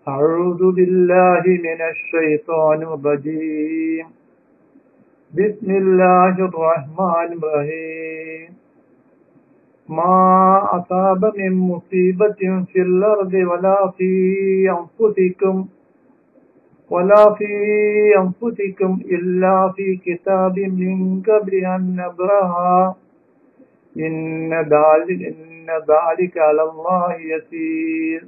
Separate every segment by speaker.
Speaker 1: أعوذ بالله من الشيطان الرجيم بسم الله الرحمن الرحيم ما أصاب من مصيبة في الأرض ولا في أنفسكم ولا في أنفسكم إلا في كتاب من قبل أن نبرها إن ذلك إن ذلك على الله يسير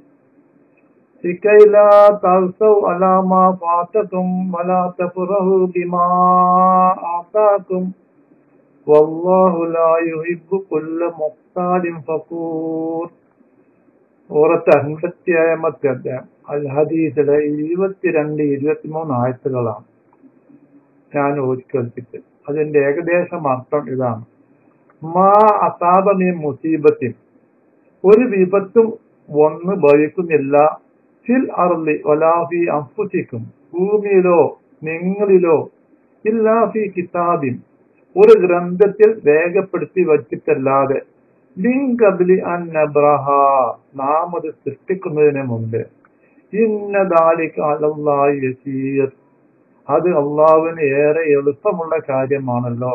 Speaker 1: لكي لا تأسوا على ما فاتكم ولا تفرحوا بما آتاكم والله لا يحب كل مختال فخور സൂറത്ത് അൻപത്തിയേഴാമത്തെ അധ്യായം അൽ ഹദീസിലെ ഇരുപത്തിരണ്ട് ഇരുപത്തിമൂന്ന് ആയത്തുകളാണ് ഞാൻ ഓടിക്കൽപ്പിച്ചത് അതിന്റെ ഏകദേശം അർത്ഥം ഇതാണ് മാ അസാബമി മുസീബത്തിൻ ഒരു വിപത്തും ഒന്ന് ഭവിക്കുന്നില്ല ഫിൽ അർലി വലാഫി അംഫുസിക്കും ഭൂമിയിലോ നിങ്ങളിലോ ഇല്ലാഫി കിതാബിൻ ഒരു ഗ്രന്ഥത്തിൽ രേഖപ്പെടുത്തി വച്ചിട്ടല്ലാതെ ലിങ്കബിലി അൻ നബ്രഹ നാം അത് സൃഷ്ടിക്കുന്നതിന് മുമ്പ് ഇന്ന ദാലിക അലല്ലാഹി യസീർ അത് അള്ളാഹുവിന് ഏറെ എളുപ്പമുള്ള കാര്യമാണല്ലോ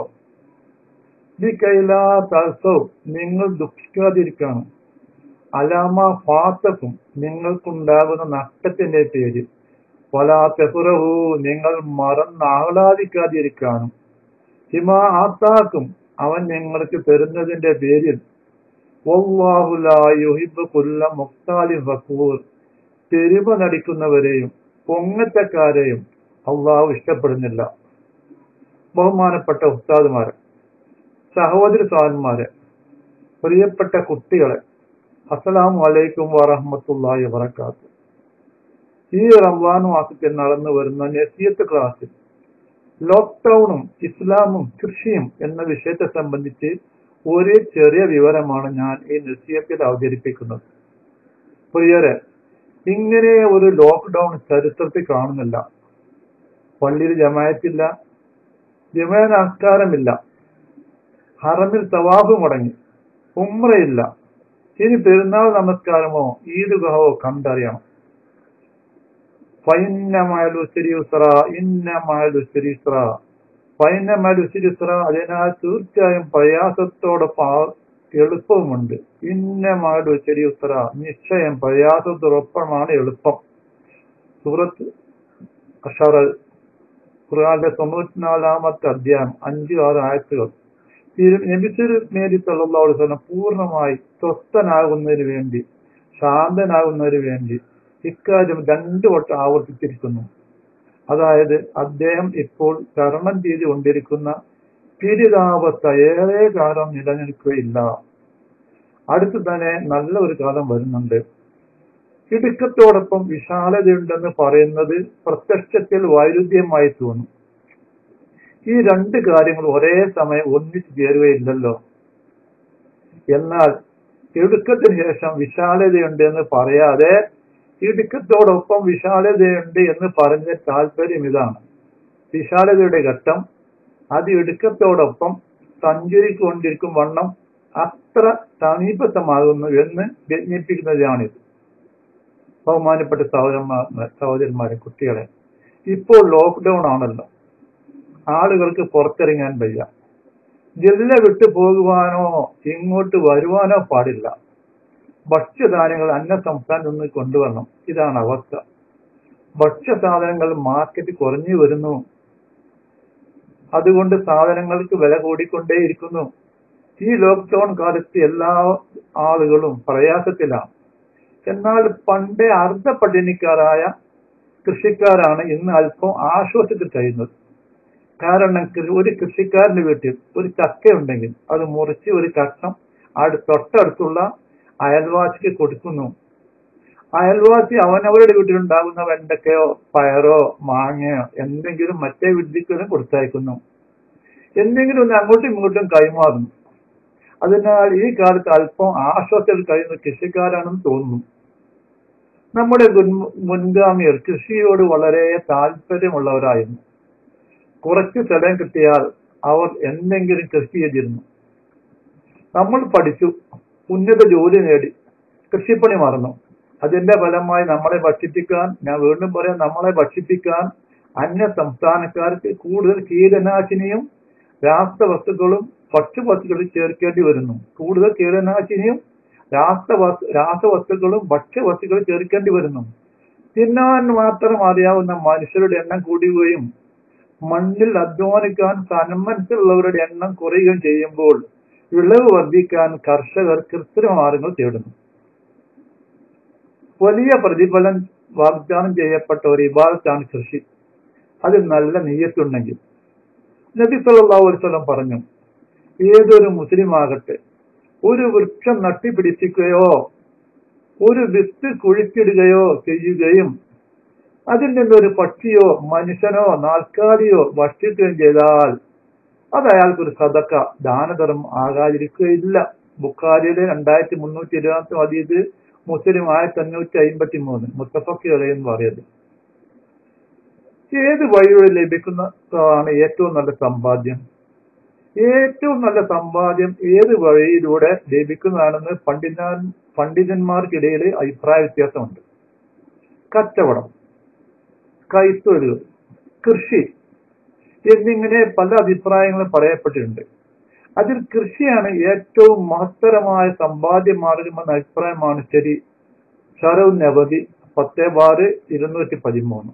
Speaker 1: ബികൈലാ തസൗ നിങ്ങൾ ദുഃഖിക്കാതിരിക്കണം അലാമ ഫാത്തക്കും നിങ്ങൾക്കുണ്ടാകുന്ന നഷ്ടത്തിന്റെ പേരിൽ വലാ തെഹുറഹു നിങ്ങൾ മറന്നാഹ്ലാദിക്കാതിരിക്കാനും ഹിമ ആത്താക്കും അവൻ നിങ്ങൾക്ക് തരുന്നതിന്റെ പേരിൽ വല്ലാഹു ലാ യുഹിബ്ബു കുല്ല മുഖ്താലിൻ ഫഖൂർ തെരുവ നടിക്കുന്നവരെയും പൊങ്ങത്തക്കാരെയും അള്ളാഹു ഇഷ്ടപ്പെടുന്നില്ല ബഹുമാനപ്പെട്ട ഉസ്താദുമാരെ സഹോദരി സ്വാമന്മാരെ പ്രിയപ്പെട്ട കുട്ടികളെ അസ്സലാമു അലൈക്കും വറഹമത്തുള്ളാഹി വബറകാത്ത് ഈ റംസാൻ മാസത്തിൽ നടന്നു വരുന്ന നസീയത്ത് ക്ലാസ്സിൽ ലോക്ക്ഡൌണും ഇസ്ലാമും കൃഷിയും എന്ന വിഷയത്തെ സംബന്ധിച്ച് ഒരു ചെറിയ വിവരമാണ് ഞാൻ ഈ നസീയത്തിൽ അവതരിപ്പിക്കുന്നത് പ്രിയരെ ഇങ്ങനെ ഒരു ലോക്ക്ഡൌൺ ചരിത്രത്തിൽ കാണുന്നില്ല പള്ളിയിൽ ജമായത്തില്ല ജമാ നമസ്കാരമില്ല ഹറമിൽ തവാഫ് മുടങ്ങി ഉമ്രയില്ല ഇനി പെരുന്നാൾ നമസ്കാരമോ ഈദ്ഗാഹോ കണ്ടറിയണം ഫൈന്നമാലുസ്ര ഇന്നമാലുസ്ര ഫൈന്നമാലുസ്ര അതിനാൽ തീർച്ചയായും പ്രയാസത്തോടൊപ്പം എളുപ്പവുമുണ്ട് ഇന്നമാലുസ്ര നിശ്ചയം പ്രയാസത്തോടൊപ്പമാണ് എളുപ്പം സൂറത്ത് അഷറൽ ഖുർആന്റെ തൊണ്ണൂറ്റിനാലാമത്തെ അധ്യായം അഞ്ച് ആറ് ആയത്തുകൾ നബിസുർ മേരി സല്ലല്ലാഹു വസല്ലം പൂർണ്ണമായി സ്വസ്ഥനാകുന്നതിന് വേണ്ടി ശാന്തനാകുന്നതിന് വേണ്ടി ഇക്കാര്യം രണ്ടു വട്ടം ആവർത്തിച്ചിരിക്കുന്നു അതായത് അദ്ദേഹം ഇപ്പോൾ തരണം ചെയ്തുകൊണ്ടിരിക്കുന്ന പീഡിതാവസ്ഥ ഏറെ കാലം നിലനിൽക്കുകയില്ല അടുത്ത് തന്നെ നല്ല ഒരു കാലം വരുന്നുണ്ട് ഇടുക്കത്തോടൊപ്പം വിശാലതയുണ്ടെന്ന് പറയുന്നത് പ്രത്യക്ഷത്തിൽ വൈരുദ്ധ്യമായി തോന്നും ഈ രണ്ട് കാര്യങ്ങൾ ഒരേ സമയം ഒന്നിച്ചു ചേരുകയില്ലല്ലോ എന്നാൽ ഇടുക്കത്തിന് ശേഷം വിശാലതയുണ്ട് എന്ന് പറയാതെ ഇടുക്കത്തോടൊപ്പം വിശാലതയുണ്ട് എന്ന് പറഞ്ഞ താല്പര്യം ഇതാണ് വിശാലതയുടെ ഘട്ടം അത് ഇടുക്കത്തോടൊപ്പം സഞ്ചരിക്കൊണ്ടിരിക്കും വണ്ണം അത്ര സമീപത്തമാകുന്നു എന്ന് വ്യജ്ഞിപ്പിക്കുന്നതാണിത് ബഹുമാനപ്പെട്ട സഹോദരന്മാർ സഹോദരന്മാരെ കുട്ടികളെ ഇപ്പോൾ ലോക്ക്ഡൌൺ ആണല്ലോ ആളുകൾക്ക് പുറത്തിറങ്ങാൻ വയ്യ ജില്ല വിട്ടു പോകുവാനോ ഇങ്ങോട്ട് വരുവാനോ പാടില്ല ഭക്ഷ്യധാന്യങ്ങൾ അന്യ സംസ്ഥാനത്ത് നിന്ന് കൊണ്ടുവരണം ഇതാണ് അവസ്ഥ ഭക്ഷ്യസാധനങ്ങൾ മാർക്കറ്റ് കുറഞ്ഞു വരുന്നു അതുകൊണ്ട് സാധനങ്ങൾക്ക് വില കൂടിക്കൊണ്ടേയിരിക്കുന്നു ഈ ലോക്ക്ഡൌൺ കാലത്ത് എല്ലാ ആളുകളും പ്രയാസത്തിലാണ് എന്നാൽ പണ്ടേ അർദ്ധപട്ടിണിക്കാരായ കൃഷിക്കാരാണ് ഇന്ന് അല്പം ആശ്വാസത്തിൽ കഴിയുന്നത് കാരണം ഒരു കൃഷിക്കാരന്റെ വീട്ടിൽ ഒരു ചക്ക ഉണ്ടെങ്കിൽ അത് മുറിച്ച് ഒരു കഷ്ണം അടു തൊട്ടടുത്തുള്ള അയൽവാസിക്ക് കൊടുക്കുന്നു അയൽവാസി അവനവരുടെ വീട്ടിലുണ്ടാകുന്ന വെണ്ടക്കയോ പയറോ മാങ്ങയോ എന്തെങ്കിലും മറ്റേ വീട്ടിലേക്ക് കൊടുത്തയക്കുന്നു എന്തെങ്കിലും ഒന്ന് അങ്ങോട്ടും ഇങ്ങോട്ടും കൈമാറുന്നു അതിനാൽ ഈ കാലത്ത് അല്പം ആശ്വാസത്തിൽ കഴിയുന്ന കൃഷിക്കാരാണെന്ന് തോന്നുന്നു നമ്മുടെ മുൻഗാമിയർ കൃഷിയോട് വളരെ താല്പര്യമുള്ളവരായിരുന്നു കുറച്ച് സ്ഥലം കിട്ടിയാൽ അവർ എന്തെങ്കിലും കൃഷി ചെയ്തിരുന്നു നമ്മൾ പഠിച്ചു ഉന്നത ജോലി നേടി കൃഷിപ്പണി മറന്നു അതിന്റെ ഫലമായി നമ്മളെ ഭക്ഷിപ്പിക്കാൻ ഞാൻ വീണ്ടും പറയാം നമ്മളെ ഭക്ഷിപ്പിക്കാൻ അന്യ സംസ്ഥാനക്കാർക്ക് കൂടുതൽ കീടനാശിനിയും രാസവസ്തുക്കളും ഭക്ഷ്യവസ്തുക്കളും ചേർക്കേണ്ടി വരുന്നു കൂടുതൽ കീടനാശിനിയും രാസവസ് രാസവസ്തുക്കളും ഭക്ഷ്യവസ്തുക്കളും ചേർക്കേണ്ടി വരുന്നു തിന്നാൻ മാത്രം അറിയാവുന്ന മനുഷ്യരുടെ എണ്ണം കൂടുകയും മണ്ണിൽ അധ്വാനിക്കാൻ സന്മനസ്സുള്ളവരുടെ എണ്ണം കുറയുകയും ചെയ്യുമ്പോൾ വിളവ് വർദ്ധിക്കാൻ കർഷകർ കൃത്രിമ മാർഗങ്ങൾ തേടുന്നു വലിയ പ്രതിഫലം വാഗ്ദാനം ചെയ്യപ്പെട്ട ഒരു വിഭാഗത്താണ് കൃഷി അത് നല്ല നീയത്തുണ്ടെങ്കിൽ നബി സല്ലല്ലാഹു അലൈഹി വസല്ലം പറഞ്ഞു ഏതൊരു മുസ്ലിം ആകട്ടെ ഒരു വൃക്ഷം നട്ടുപിടിപ്പിക്കുകയോ ഒരു വിത്ത് കുഴിച്ചിടുകയോ ചെയ്യുകയും അതിൽ നിന്നൊരു പക്ഷിയോ മനുഷ്യനോ നാൽക്കാലിയോ ഭക്ഷിക്കുകയും ചെയ്താൽ അത് അയാൾക്കൊരു സദക്ക ദാനധർമ്മം ആകാതിരിക്കുകയില്ല ബുഖാരിയിലെ രണ്ടായിരത്തി മുന്നൂറ്റി ഇരുപത്തി അതീത് മുസ്ലിം ആയിരത്തി അഞ്ഞൂറ്റി അമ്പത്തി മൂന്ന് മുത്തഫക്കി എന്ന് പറയുന്നത് ഏത് വഴിയുടെ ലഭിക്കുന്നതാണ് ഏറ്റവും നല്ല സമ്പാദ്യം ഏറ്റവും നല്ല സമ്പാദ്യം ഏത് വഴിയിലൂടെ ലഭിക്കുന്നതാണെന്ന് പണ്ഡിതൻ പണ്ഡിതന്മാർക്കിടയിൽ അഭിപ്രായ വ്യത്യാസമുണ്ട് കച്ചവടം കൈത്തൊഴിലുകൾ കൃഷി എന്നിങ്ങനെ പല അഭിപ്രായങ്ങളും പറയപ്പെട്ടിട്ടുണ്ട് അതിൽ കൃഷിയാണ് ഏറ്റവും മഹത്തരമായ സമ്പാദ്യ മാർഗമെന്ന അഭിപ്രായമാണ് ശരി ഷറവ് നവതി പത്തേ ബാറ് ഇരുന്നൂറ്റി പതിമൂന്ന്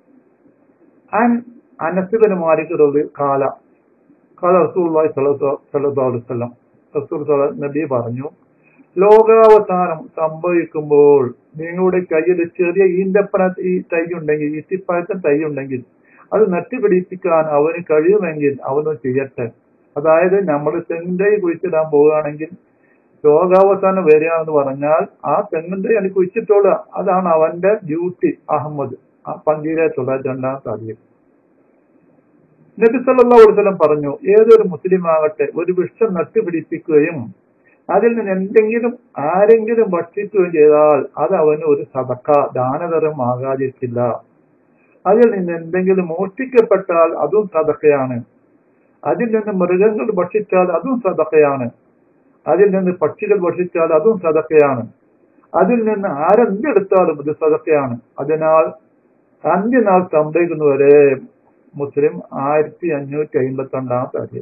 Speaker 1: അൻ അനസുബന് മാലിക്കുള്ള കാല കാല റസൂൽ സലഹുലം റസൂൽ നബി പറഞ്ഞു ലോകാവസാനം സംഭവിക്കുമ്പോൾ നിങ്ങളുടെ കയ്യിൽ ചെറിയ ഈന്തപ്പന ഈ തൈ ഉണ്ടെങ്കിൽ ഈത്തിപ്പഴത്തെ തൈ ഉണ്ടെങ്കിൽ അത് നട്ടുപിടിപ്പിക്കാൻ അവന് കഴിയുമെങ്കിൽ അവന് ചെയ്യട്ടെ അതായത് നമ്മൾ തെങ്ങിൻ്റെ കുഴിച്ചിടാൻ പോവുകയാണെങ്കിൽ ലോകാവസാനം വരിക എന്ന് പറഞ്ഞാൽ ആ തെങ്ങിൻ്റെ അത് കുഴിച്ചിട്ടോളുക അതാണ് അവന്റെ ഡ്യൂട്ടി അഹമ്മദ് ആ പന്തിയിലെ തൊള്ളായിരത്തി രണ്ടാമത്തെ അധികം നബി സല്ലല്ലാഹു അലൈഹി വസല്ലം പറഞ്ഞു ഏതൊരു മുസ്ലിം ആകട്ടെ ഒരു വൃക്ഷം നട്ടുപിടിപ്പിക്കുകയും അതിൽ നിന്ന് എന്തെങ്കിലും ആരെങ്കിലും ഭക്ഷിക്കുകയും ചെയ്താൽ അത് അവന് ഒരു സദക്ക ദാനതരം ആകാതിരിക്കില്ല അതിൽ നിന്ന് എന്തെങ്കിലും മോഷ്ടിക്കപ്പെട്ടാൽ അതും സദക്കയാണ് അതിൽ നിന്ന് മൃഗങ്ങൾ ഭക്ഷിച്ചാൽ അതും സദക്കയാണ് അതിൽ നിന്ന് പക്ഷികൾ ഭക്ഷിച്ചാൽ അതും സദക്കയാണ് അതിൽ നിന്ന് ആരെന്തെടുത്താലും ഇത് സദക്കയാണ് അതിനാൽ അന്ത്യനാൾ സംഭവിക്കുന്നവരെ മുസ്ലിം ആയിരത്തി അഞ്ഞൂറ്റി അമ്പത്തി രണ്ടാമത്തെ അധ്യയം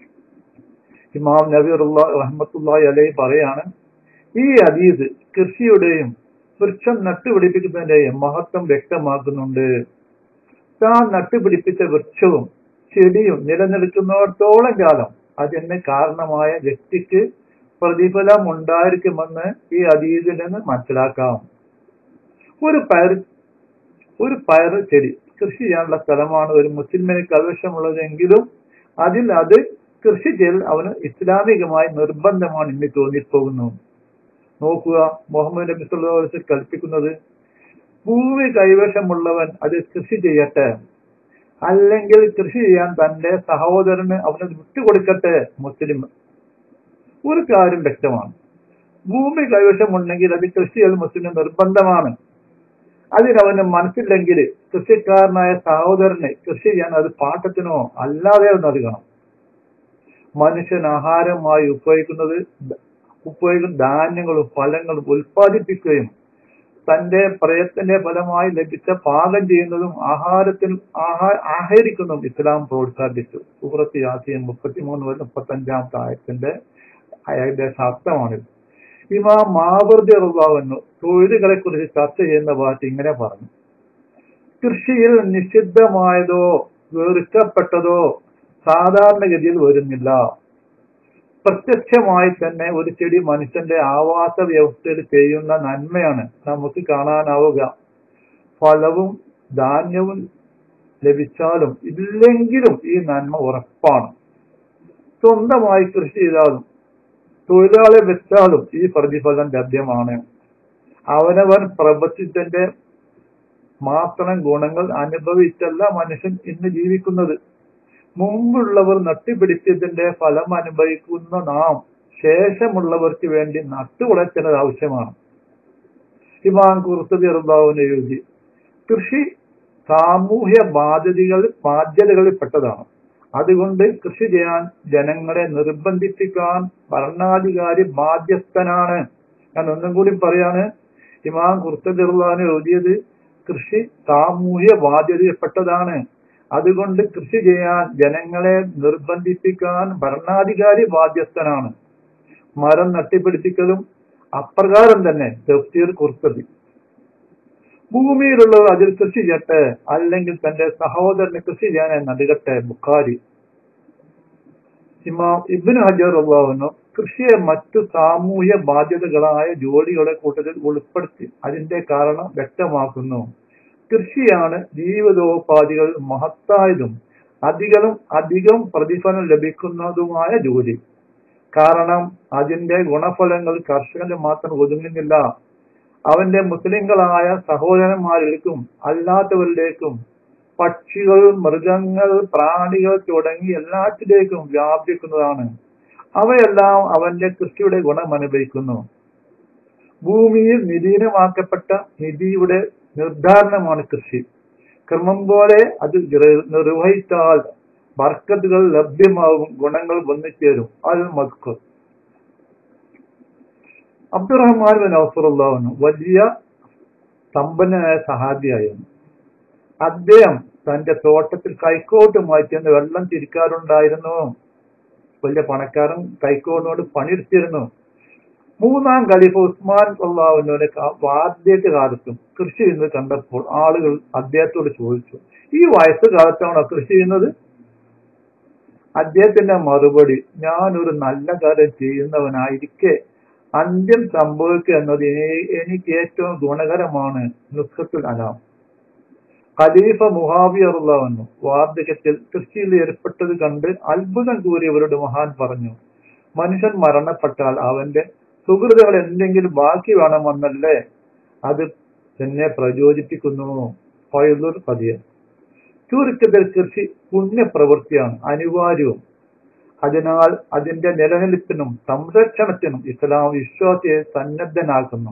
Speaker 1: ഇമാം നബീറുള്ള റഹ്മത്തുള്ളി അലൈ പറയാണ് ഈ അതീത് കൃഷിയുടെയും വൃക്ഷം നട്ടുപിടിപ്പിക്കുന്നതിന്റെയും മഹത്വം വ്യക്തമാക്കുന്നുണ്ട് താൻ നട്ടുപിടിപ്പിച്ച വൃക്ഷവും ചെടിയും നിലനിൽക്കുന്നിടത്തോളം കാലം അതിന് കാരണമായ വ്യക്തിക്ക് പ്രതിഫലം ഉണ്ടായിരിക്കുമെന്ന് ഈ അതീതിൽ നിന്ന് മനസ്സിലാക്കാം ഒരു പയർ ഒരു പയർ ചെടി കൃഷി ചെയ്യാനുള്ള സ്ഥലമാണ് ഒരു മുസ്ലിമിന് കൈവശമുള്ളതെങ്കിലും അതിൽ അത് കൃഷി ചെയ്യൽ അവന് ഇസ്ലാമികമായി നിർബന്ധമാണ് ഇന്ന് തോന്നിപ്പോകുന്നു നോക്കുക മുഹമ്മദ് നബി സല്ലല്ലാഹു അലൈഹി വസല്ലം കൽപ്പിക്കുന്നത് ഭൂമി കൈവശമുള്ളവൻ അത് കൃഷി ചെയ്യട്ടെ അല്ലെങ്കിൽ കൃഷി ചെയ്യാൻ തന്റെ സഹോദരന് അവന് വിട്ടുകൊടുക്കട്ടെ മുസ്ലിം ഒരു കാര്യം വ്യക്തമാണ് ഭൂമി കൈവശമുണ്ടെങ്കിൽ അത് കൃഷി ചെയ്യൽ മുസ്ലിം നിർബന്ധമാണ് അതിനവന് മനസ്സില്ലെങ്കിൽ കൃഷിക്കാരനായ സഹോദരനെ കൃഷി ചെയ്യാൻ അത് പാട്ടത്തിനോ അല്ലാതെ നൽകണം മനുഷ്യൻ ആഹാരമായി ഉപയോഗിക്കുന്നത് ഉപയോഗിക്കുന്ന ധാന്യങ്ങളും ഫലങ്ങളും ഉൽപ്പാദിപ്പിക്കുകയും തന്റെ പ്രയത്നത്തിന്റെ ഫലമായി ലഭിച്ച പാകം ചെയ്യുന്നതും ആഹാരത്തിന് ആഹാ ആഹരിക്കുന്നതും ഇസ്ലാം പ്രോത്സാഹിപ്പിച്ചു സൂറത്ത് യാസിയൻ മുപ്പത്തിമൂന്ന് മുതൽ മുപ്പത്തഞ്ചാമത്തെ ആയത്തിന്റെ ഏകദേശ അർത്ഥമാണിത് ഇമാം മാവർദി റുബാവെന്നു തൊഴിലുകളെ കുറിച്ച് ചർച്ച ചെയ്യുന്ന പാട്ട് ഇങ്ങനെ പറഞ്ഞു കൃഷിയിൽ നിഷിദ്ധമായതോ വെറുക്കപ്പെട്ടതോ സാധാരണഗതിയിൽ വരുന്നില്ല പ്രത്യക്ഷമായി തന്നെ ഒരു ചെടി മനുഷ്യന്റെ ആവാസ വ്യവസ്ഥയിൽ ചെയ്യുന്ന നന്മയാണ് നമുക്ക് കാണാനാവുക ഫലവും ധാന്യവും ലഭിച്ചാലും ഇല്ലെങ്കിലും ഈ നന്മ ഉറപ്പാണ് സ്വന്തമായി കൃഷി ചെയ്താലും തൊഴിലാളി വെച്ചാലും ഈ പ്രതിഫലം ലഭ്യമാണ് അവനവൻ പ്രപഞ്ചത്തിന്റെ മാത്രം ഗുണങ്ങൾ അനുഭവിച്ചല്ല മനുഷ്യൻ ഇന്ന് ജീവിക്കുന്നത് മുമ്പുള്ളവർ നട്ടുപിടിച്ചതിന്റെ ഫലം അനുഭവിക്കുന്ന നാം ശേഷമുള്ളവർക്ക് വേണ്ടി നട്ടുകുളച്ചത് ആവശ്യമാണ് ഇമാൻ കുർത്തുബി റുബാവിന് എഴുതി കൃഷി സാമൂഹ്യ ബാധ്യതകൾ ബാധ്യതകളിൽപ്പെട്ടതാണ് അതുകൊണ്ട് കൃഷി ചെയ്യാൻ ജനങ്ങളെ നിർബന്ധിപ്പിക്കാൻ ഭരണാധികാരി ബാധ്യസ്ഥനാണ് ഞാൻ ഒന്നും കൂടി പറയാണ് ഇമാം കുർത്തദിർവാൻ എഴുതിയത് കൃഷി സാമൂഹ്യ ബാധ്യതയിൽപ്പെട്ടതാണ് അതുകൊണ്ട് കൃഷി ചെയ്യാൻ ജനങ്ങളെ നിർബന്ധിപ്പിക്കാൻ ഭരണാധികാരി ബാധ്യസ്ഥനാണ് മരം നട്ടിപ്പിടിപ്പിക്കലും അപ്രകാരം തന്നെ തഫ്സീർ കുർത്തതി ഭൂമിയിലുള്ളവർ അതിൽ കൃഷി ചെയ്യട്ടെ അല്ലെങ്കിൽ തന്റെ സഹോദരന് കൃഷി ചെയ്യാനായി നൽകട്ടെ ബുഖാരി ഇമാം ഇബിൻ ഹജർ അള്ളാഹുനു കൃഷിയെ മറ്റു സാമൂഹ്യ ബാധ്യതകളായ ജോലികളെ കൂട്ടത്തിൽ ഉൾപ്പെടുത്തി അതിന്റെ കാരണം വ്യക്തമാക്കുന്നു കൃഷിയാണ് ജീവിതോപാധികൾ മഹത്തായതും അധികം അധികം പ്രതിഫലം ലഭിക്കുന്നതുമായ ജോലി കാരണം അതിന്റെ ഗുണഫലങ്ങൾ കർഷകന് മാത്രം ഒതുങ്ങുന്നില്ല അവന്റെ മുസ്ലിങ്ങളായ സഹോദരന്മാരിലേക്കും അല്ലാത്തവരിലേക്കും പക്ഷികൾ മൃഗങ്ങൾ പ്രാണികൾ തുടങ്ങി എല്ലാറ്റിലേക്കും വ്യാപിക്കുന്നതാണ് അവയെല്ലാം അവന്റെ കൃഷിയുടെ ഗുണം അനുഭവിക്കുന്നു ഭൂമിയിൽ നിധീനമാക്കപ്പെട്ട നിധിയുടെ നിർദ്ധാരണമാണ് കൃഷി ക്രമം പോലെ അത് നിർവഹിച്ചാൽ ബർക്കത്തുകൾ ലഭ്യമാവും ഗുണങ്ങൾ വന്നുചേരും അൽ മസ്കർ അബ്ദുറഹ്മാൻ ബിൻ ഔഫറുല്ലാവുന്നു വലിയ സമ്പന്നനായ സഹാബിയായിരുന്നു അദ്ദേഹം തന്റെ തോട്ടത്തിൽ കൈക്കോട്ടുമായി ചെന്ന് വെള്ളം തിരിക്കാറുണ്ടായിരുന്നു വലിയ പണക്കാരൻ കൈക്കോട്ടിനോട് പണിയെടുത്തിരുന്നു മൂന്നാം ഖലീഫ ഉസ്മാൻ അള്ളാഹുവിനെ ആദ്യത്തെ കാലത്തും കൃഷി ചെയ്യുന്നത് കണ്ടപ്പോൾ ആളുകൾ അദ്ദേഹത്തോട് ചോദിച്ചു ഈ വയസ്സ് കാലത്താണോ കൃഷി ചെയ്യുന്നത് അദ്ദേഹത്തിന്റെ മറുപടി ഞാനൊരു നല്ല കാര്യം ചെയ്യുന്നവനായിരിക്കെ അന്ത്യം സംഭവിക്കുക എന്നത് എനിക്ക് ഏറ്റവും ഗുണകരമാണ് നുസ്ഖത്തുൽ അലാം ഖലീഫ മുഹാവിയറുള്ളവന്നു വാർദ്ധക്യത്തിൽ കൃഷിയിൽ ഏർപ്പെട്ടത് കണ്ട് അത്ഭുതം കൂറിയവരോട് മഹാൻ പറഞ്ഞു മനുഷ്യൻ മരണപ്പെട്ടാൽ അവന്റെ സുഹൃത്തുക്കൾ എന്തെങ്കിലും ബാക്കി വേണമെന്നല്ലേ അത് എന്നെ പ്രചോദിപ്പിക്കുന്നു ഫൈദുൽ പതിയ ചുരുക്കത്തിൽ കൃഷി പുണ്യപ്രവൃത്തിയാണ് അനിവാര്യവും അതിനാൽ അതിന്റെ നിലനിൽപ്പിനും സംരക്ഷണത്തിനും ഇസ്ലാം വിശ്വാസിയെ സന്നദ്ധനാക്കുന്നു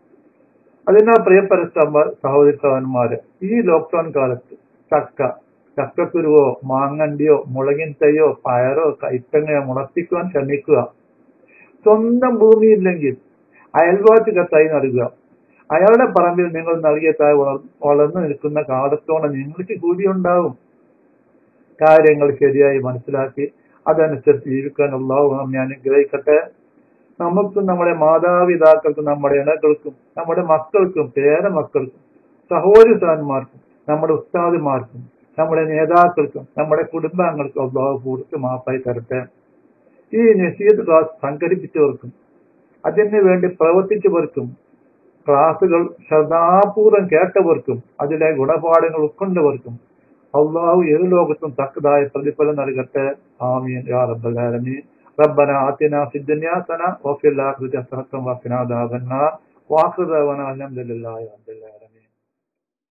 Speaker 1: അതിനാൽ പ്രിയപ്പെട്ട സഹോദരി സഹോദരന്മാര് ഈ ലോക്ക്ഡൌൺ കാലത്ത് ചക്ക ചക്കക്കുരുവോ മാങ്ങണ്ടിയോ മുളകിൻ തൈയോ പയറോ കൈപ്പങ്ങയോ മുളപ്പിക്കുവാൻ ശ്രമിക്കുക സ്വന്തം ഭൂമിയില്ലെങ്കിൽ അയൽവാസിക്ക് തൈ നൽകുക അയാളുടെ പറമ്പിൽ നിങ്ങൾ നൽകിയ തായ് വളർന്നു നിൽക്കുന്ന കാലത്തോളം നിങ്ങൾക്ക് കൂടിയുണ്ടാവും കാര്യങ്ങൾ ശരിയായി മനസ്സിലാക്കി അതനുസരിച്ച് ജീവിക്കാൻ അള്ളാഹു നമ്മെ അനുഗ്രഹിക്കട്ടെ നമുക്കും നമ്മുടെ മാതാപിതാക്കൾക്കും നമ്മുടെ ഇണകൾക്കും നമ്മുടെ മക്കൾക്കും പേരമക്കൾക്കും സഹോദരന്മാർക്കും നമ്മുടെ ഉസ്താദുമാർക്കും നമ്മുടെ നേതാക്കൾക്കും നമ്മുടെ കുടുംബാംഗങ്ങൾക്കും അള്ളാഹു കൂടുതൽ മാപ്പായി തരട്ടെ ഈ നസീദ് ക്ലാസ് സംഘടിപ്പിച്ചവർക്കും അതിനു വേണ്ടി പ്രവർത്തിച്ചവർക്കും ക്ലാസുകൾ ശ്രദ്ധാപൂർവം കേട്ടവർക്കും അതിലെ ഗുണപാഠങ്ങൾ ഉൾക്കൊണ്ടവർക്കും അള്ളാഹു ഏത് ലോകത്തും തക്കതായ പ്രതിഫലം നൽകട്ടെ ആമീൻ യാ റബ്ബൽ ആലമീൻ ربنا آتنا في الدنيا حسنة وفي الآخرة حسنة وقنا عذاب النار وآخر دعوانا الحمد لله رب العالمين